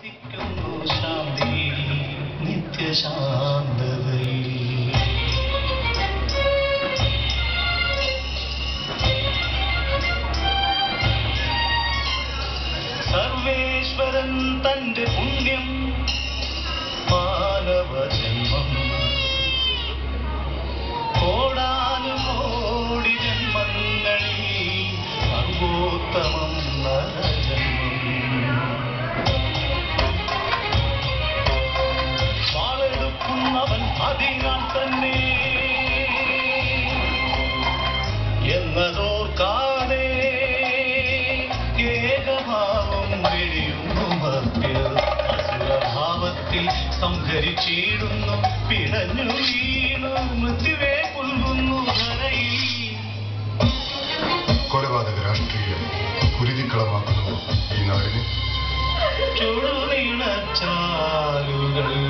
വസിക്കുന്നു ശാന്തി നിത്യശാന്തതയിൽ സർവേശ്വരൻ തന്റെ പുണ്യം മാനവ ജന്മം കോടാനുകോടി ജന്മങ്ങളിൽ സർവോത്തമം നരജന്മം വാളെടുക്കുന്നവൻ അതിനാൽ തന്നെ എന്നതോർക്കാതെ ഏകഭാവം വെടിയുന്നു മർത്യർ അസുരഭാവത്തിൽ സംഹരിച്ചിടുന്നു പിടഞ്ഞു വീണു മൃത്യുവേ പുൽകുന്നു ധരയിൽ കൊലപാതക രാഷ്ട്രീയം കുരുതിക്കളമാക്കുന്നു ഈ നാടിനെ ചുടുനീണച്ചാലുകൾ